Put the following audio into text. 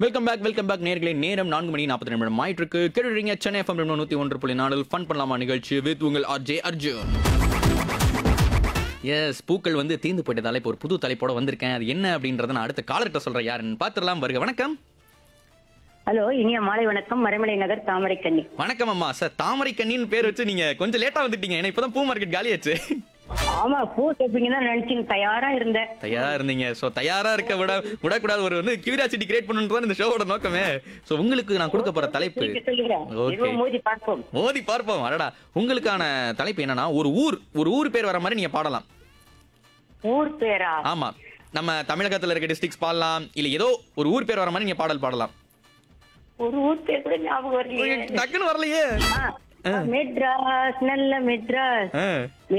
Welcome back welcome back நேர்களே நேரம் நான்கு மணி நாற்பத்தி நிமிடம் ஆயிட்டு இருக்கு கேட்டுறீங்க சென்னை எஃப்எம் நூத்தி ஒன்று புள்ளி நாலில் ஃபன் பண்ணலாமா நிகழ்ச்சி வித் உங்கள் ஆர்ஜே அர்ஜுன் எஸ் பூக்கள் வந்து தீர்ந்து போயிட்டதால இப்போ ஒரு புது தலைப்போட வந்திருக்கேன் அது என்ன அப்படின்றத நான் அடுத்த காலர்கிட்ட சொல்றேன் யாருன்னு பார்த்துடலாம் வருக வணக்கம் ஹலோ இனிய மாலை வணக்கம் மறைமலை நகர் தாமரை கண்ணி வணக்கம் அம்மா சார் தாமரை கண்ணின்னு பேர் வச்சு நீங்க கொஞ்சம் லேட்டா வந்துட்டீங்க ஏன்னா இப்பதான் பூ மார்க்கெட் காலியாச்சு ஆமா பூ கேட்பீங்கன்னு தான் நினைச்சீங்க தயாரா இருந்தேன் தயாரா இருந்தீங்க சோ தயாரா இருக்க விட விடக்கூடாது ஒரு வந்து கியூரியாசிட்டி கிரியேட் பண்ணணும்னு இந்த ஷோவோட நோக்கமே சோ உங்களுக்கு நான் கொடுக்க போற தலைப்பு நீங்க சொல்லுங்க Okay. எதுவும் மோதி பார்ப்போம் மோதி பார்ப்போம் அடடா உங்களுக்கான தலைப்பு என்னன்னா ஒரு ஊர் ஒரு ஊர் பேர் வர மாதிரி நீங்க பாடலாம் ஊர் பேரா ஆமா நம்ம தமிழகத்துல இருக்க டிஸ்ட்ரிக்ஸ் பாடலாம் இல்ல ஏதோ ஒரு ஊர் பேர் வர மாதிரி நீங்க பாடல் பாடலாம் ஒரு ஊர் பேர் கூட ஞாபகம் வரலையே டக்குன்னு வரலையே ஆ, மெட்ராஸ் நல்ல மெட்ராஸ் ஆ.